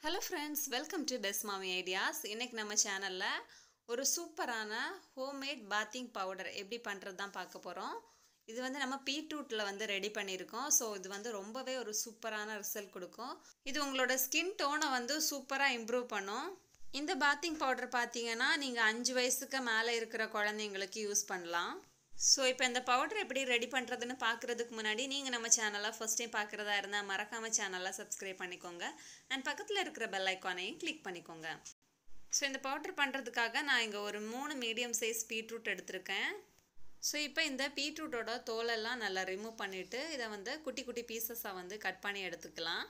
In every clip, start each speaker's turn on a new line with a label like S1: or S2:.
S1: hello friends welcome to best Mami ideas இன்னைக்கு நம்ம சேனலில் ஒரு சூப்பரான ஹோம்மேட் பாத்திங் பவுடர் எப்படி பண்ணுறது தான் பார்க்க போகிறோம் இது வந்து நம்ம பீட்ரூட்டில் வந்து ரெடி பண்ணியிருக்கோம் ஸோ இது வந்து ரொம்பவே ஒரு சூப்பரான ரிசல்ட் கொடுக்கும் இது உங்களோட ஸ்கின் டோனை வந்து சூப்பராக இம்ப்ரூவ் பண்ணும் இந்த பாத்திங் பவுடர் பார்த்தீங்கன்னா நீங்கள் அஞ்சு வயசுக்கு மேலே இருக்கிற குழந்தைங்களுக்கு யூஸ் பண்ணலாம் ஸோ இப்போ இந்த பவுடர் எப்படி ரெடி பண்ணுறதுன்னு பார்க்குறதுக்கு முன்னாடி நீங்கள் நம்ம சேனலை ஃபஸ்ட் டைம் பார்க்குறதா இருந்தால் மறக்காமல் சேனலை சப்ஸ்கிரைப் பண்ணிக்கோங்க அண்ட் பக்கத்தில் இருக்கிற பெல் ஐக்கானையும் கிளிக் பண்ணிக்கோங்க ஸோ இந்த பவுடர் பண்ணுறதுக்காக நான் இங்கே ஒரு மூணு மீடியம் சைஸ் பீட்ரூட் எடுத்திருக்கேன் ஸோ இப்போ இந்த பீட்ரூட்டோட தோலெல்லாம் நல்லா ரிமூவ் பண்ணிவிட்டு இதை வந்து குட்டி குட்டி பீசஸாக வந்து கட் பண்ணி எடுத்துக்கலாம்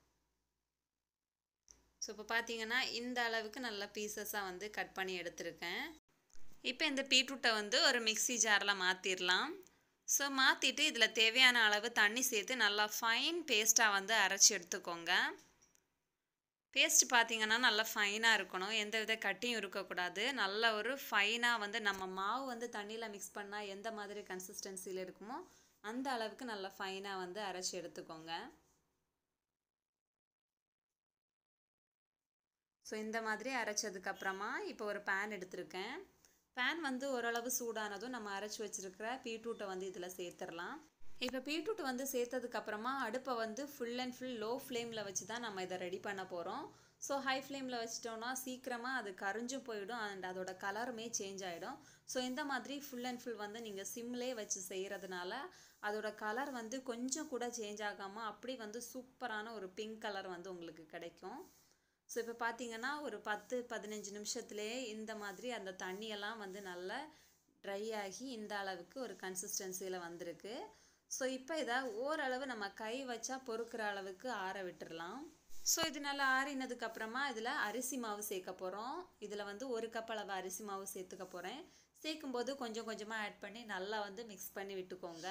S1: ஸோ இப்போ பார்த்தீங்கன்னா இந்த அளவுக்கு நல்ல பீசஸாக வந்து கட் பண்ணி எடுத்திருக்கேன் இப்போ இந்த பீட்ரூட்டை வந்து ஒரு மிக்சி ஜாரில் மாற்றிடலாம் ஸோ மாற்றிட்டு இதில் தேவையான அளவு தண்ணி சேர்த்து நல்லா ஃபைன் பேஸ்ட்டாக வந்து அரைச்சி எடுத்துக்கோங்க பேஸ்ட் பார்த்தீங்கன்னா நல்லா ஃபைனாக இருக்கணும் எந்த வித கட்டியும் இருக்கக்கூடாது நல்ல ஒரு ஃபைனாக வந்து நம்ம மாவு வந்து தண்ணியில் மிக்ஸ் பண்ணால் எந்த மாதிரி கன்சிஸ்டன்சியில் இருக்குமோ அந்த அளவுக்கு நல்லா ஃபைனாக வந்து அரைச்சி எடுத்துக்கோங்க ஸோ இந்த மாதிரி அரைச்சதுக்கப்புறமா இப்போ ஒரு பேன் எடுத்திருக்கேன் பேன் வந்து ஓரளவு சூடானதும் நம்ம அரைச்சி வச்சுருக்கிற பீட்ரூட்டை வந்து இதில் சேர்த்துடலாம் இப்போ பீட்ரூட் வந்து சேர்த்ததுக்கப்புறமா அடுப்பை வந்து ஃபுல் அண்ட் ஃபுல் லோ ஃப்ளேமில் வச்சு தான் நம்ம இதை ரெடி பண்ண போகிறோம் ஸோ ஹை ஃப்ளேமில் வச்சிட்டோம்னா சீக்கிரமாக அது கரைஞ்சும் போயிடும் அண்ட் அதோட கலருமே சேஞ்ச் ஆகிடும் ஸோ இந்த மாதிரி ஃபுல் அண்ட் ஃபுல் வந்து நீங்கள் சிம்லே வச்சு செய்கிறதுனால அதோட கலர் வந்து கொஞ்சம் கூட சேஞ்ச் ஆகாமல் அப்படி வந்து சூப்பரான ஒரு பிங்க் கலர் வந்து உங்களுக்கு கிடைக்கும் ஸோ இப்போ பார்த்தீங்கன்னா ஒரு பத்து பதினஞ்சு நிமிஷத்துலேயே இந்த மாதிரி அந்த தண்ணியெல்லாம் வந்து நல்லா ட்ரை ஆகி இந்த அளவுக்கு ஒரு கன்சிஸ்டன்சியில் வந்திருக்கு ஸோ இப்போ இதை ஓரளவு நம்ம கை வச்சா பொறுக்கிற அளவுக்கு ஆற விட்டுடலாம் ஸோ இது நல்லா ஆறினதுக்கப்புறமா இதில் அரிசி மாவு சேர்க்க போகிறோம் இதில் வந்து ஒரு கப் அளவு அரிசி மாவு சேர்த்துக்க போகிறேன் சேர்க்கும்போது கொஞ்சம் கொஞ்சமாக ஆட் பண்ணி நல்லா வந்து மிக்ஸ் பண்ணி விட்டுக்கோங்க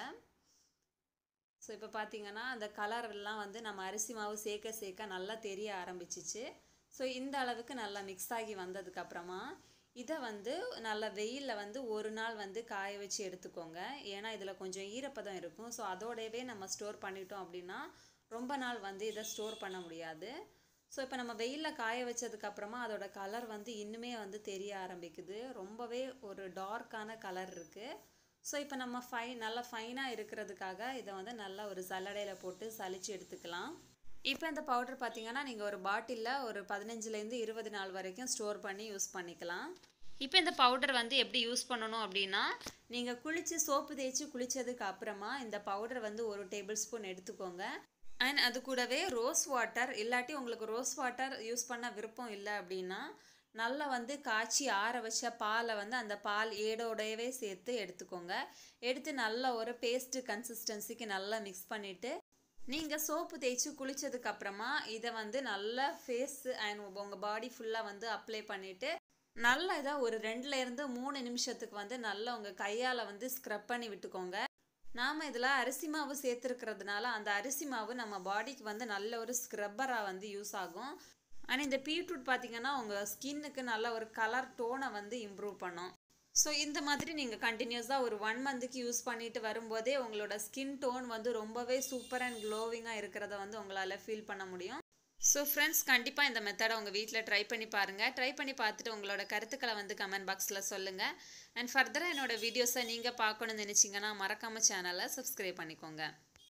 S1: ஸோ இப்போ பார்த்தீங்கன்னா அந்த கலர் எல்லாம் வந்து நம்ம அரிசி மாவு சேர்க்க சேர்க்க நல்லா தெரிய ஆரம்பிச்சிச்சு ஸோ இந்த அளவுக்கு நல்லா மிக்ஸ் ஆகி வந்ததுக்கப்புறமா இதை வந்து நல்லா வெயிலில் வந்து ஒரு நாள் வந்து காய வச்சு எடுத்துக்கோங்க ஏன்னா இதில் கொஞ்சம் ஈரப்பதம் இருக்கும் ஸோ அதோடவே நம்ம ஸ்டோர் பண்ணிட்டோம் அப்படின்னா ரொம்ப நாள் வந்து இதை ஸ்டோர் பண்ண முடியாது ஸோ இப்போ நம்ம வெயிலில் காய வச்சதுக்கப்புறமா அதோட கலர் வந்து இன்னுமே வந்து தெரிய ஆரம்பிக்குது ரொம்பவே ஒரு டார்க்கான கலர் இருக்குது ஸோ இப்போ நம்ம ஃபை நல்லா ஃபைனாக இருக்கிறதுக்காக இதை வந்து நல்லா ஒரு சல்லடையில் போட்டு சளிச்சு எடுத்துக்கலாம் இப்போ இந்த பவுடர் பார்த்தீங்கன்னா நீங்கள் ஒரு பாட்டிலில் ஒரு பதினஞ்சுலேருந்து இருபது நாள் வரைக்கும் ஸ்டோர் பண்ணி யூஸ் பண்ணிக்கலாம் இப்போ இந்த பவுடர் வந்து எப்படி யூஸ் பண்ணணும் அப்படின்னா நீங்கள் குளித்து சோப்பு தேய்ச்சி குளித்ததுக்கு அப்புறமா இந்த பவுடர் வந்து ஒரு டேபிள் ஸ்பூன் எடுத்துக்கோங்க அண்ட் அது கூடவே ரோஸ் வாட்டர் இல்லாட்டி உங்களுக்கு ரோஸ் வாட்டர் யூஸ் பண்ண விருப்பம் இல்லை அப்படின்னா நல்லா வந்து காய்ச்சி ஆற வச்ச பாலை வந்து அந்த பால் ஏடோடவே சேர்த்து எடுத்துக்கோங்க எடுத்து நல்ல ஒரு பேஸ்ட்டு கன்சிஸ்டன்சிக்கு நல்லா மிக்ஸ் பண்ணிவிட்டு நீங்கள் சோப்பு தேய்ச்சி குளித்ததுக்கு அப்புறமா இதை வந்து நல்லா ஃபேஸ் அண்ட் உங்கள் பாடி ஃபுல்லாக வந்து அப்ளை பண்ணிவிட்டு நல்லா இதாக ஒரு ரெண்டுலேருந்து மூணு நிமிஷத்துக்கு வந்து நல்லா உங்கள் கையால் வந்து ஸ்க்ரப் பண்ணி விட்டுக்கோங்க நாம் இதில் அரிசி மாவு சேர்த்துருக்கிறதுனால அந்த அரிசி மாவு நம்ம பாடிக்கு வந்து நல்ல ஒரு ஸ்க்ரப்பராக வந்து யூஸ் ஆகும் ஆனால் இந்த பீட்ரூட் பார்த்திங்கன்னா உங்கள் ஸ்கின்னுக்கு நல்ல ஒரு கலர் டோனை வந்து இம்ப்ரூவ் பண்ணும் ஸோ இந்த மாதிரி நீங்கள் கண்டினியூஸாக ஒரு ஒன் மந்த்துக்கு யூஸ் பண்ணிட்டு வரும்போதே உங்களோட ஸ்கின் டோன் வந்து ரொம்பவே சூப்பர் அண்ட் க்ளோவிங்காக இருக்கிறத வந்து உங்களால் ஃபீல் பண்ண முடியும் ஸோ ஃப்ரெண்ட்ஸ் கண்டிப்பாக இந்த மெத்தடை உங்கள் வீட்டில் ட்ரை பண்ணி பாருங்கள் ட்ரை பண்ணி பார்த்துட்டு உங்களோட கருத்துக்களை வந்து கமெண்ட் பாக்ஸில் சொல்லுங்கள் அண்ட் ஃபர்தராக என்னோடய வீடியோஸை நீங்கள் பார்க்கணுன்னு நினச்சிங்கன்னா மறக்காமல் சேனலை சப்ஸ்கிரைப் பண்ணிக்கோங்க